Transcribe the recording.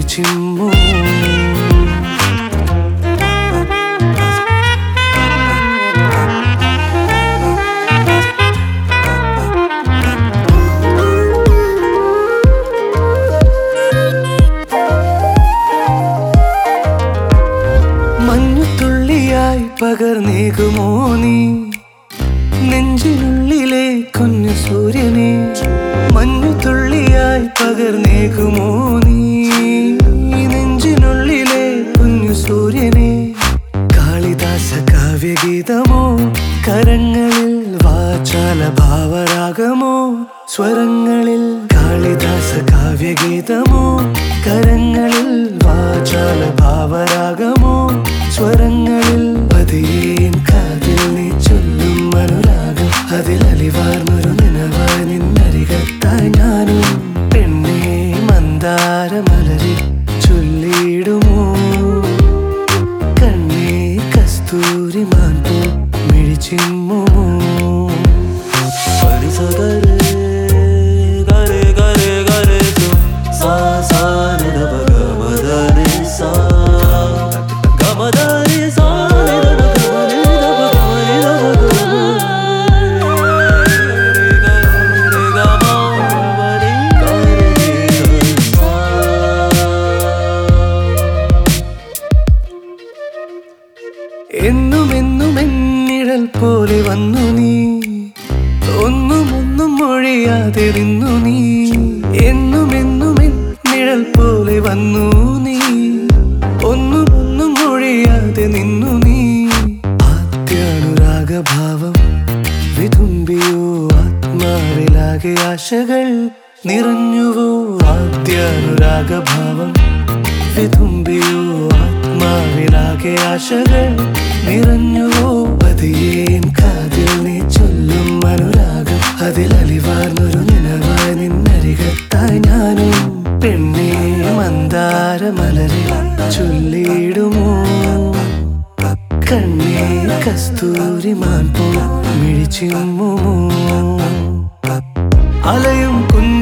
മിഴിച്ചിമ്മു മഞ്ഞുതുള്ളിയായി പകർന്നേകുമോ നീ നെഞ്ചിനുള്ളിലെ കുഞ്ഞു സൂര്യനെ മഞ്ഞുതുള്ളിയായി പകർന്നേകുമോ നീ നെഞ്ചിനുള്ളിലെ കുഞ്ഞു സൂര്യനെ കാളിദാസ കാവ്യഗീതമോ കരങ്ങളിൽ വാചാല ഭാവരാഗമോ സ്വരങ്ങളിൽ കാളിദാസ കാവ്യഗീതമോ കരങ്ങളിൽ വാചാല ഭാവരാഗമോ സ്വരങ്ങളിൽ പതിയേൻ കാതിൽ നീ ചൊല്ലും അനുരാഗം അതിൽ അലിവാർന്നൊരു നിലവായി നിന്നരികത്തായി ഞാനും പെണ്ണേ മന്ദാര മലരി ചൊല്ലിയിടുമോ കണ്ണേ കസ്തൂരി മാൻപോ മിഴിച്ചിമ്മോ പരിസകരെ ഗരെ ഗരെ ഗരെ തു സാ സാ നിധ പഗ മദ നി സാ ഗമദ നി സാ നിധ പഗ നിധ പഗ നിധ പഗ ഗരെ ഗമ വരി ഗരെ സാ എന്നും എന്നും എന്നിഴൽ പോലെ വന്നു നീ ഒന്നും ഒന്നും മൊഴിയാതെ നിന്നു നീ എന്നും എന്നും എന്നിഴൽ പോലെ വന്നു നീ ഒന്നും ഒന്നും മൊഴിയാതെ നിന്നു നീ ആദ്യാനുരാഗഭാവം വിതുമ്പിയോ ആത്മാവിലാകെ ആശകൾ നിറഞ്ഞുവോ ആദ്യാനുരാഗഭാവം വിതുമ്പിയോ ആത്മാവിലാകെ ആശകൾ നിറഞ്ഞുവോ പതിയേൻ കാതിൽ നീ ചൊല്ലും അനുരാഗം അതിൽ അലിവാർന്നൊരു നിലവായി നിന്നരികത്തായി ഞാനും പെണ്ണേ മന്ദാര മലരെ ചൊല്ലിയിടുമോ കണ്ണേ കസ്തൂരി മാൻപോ മിഴിച്ചിമ്മോ അലയും കുഞ്ഞു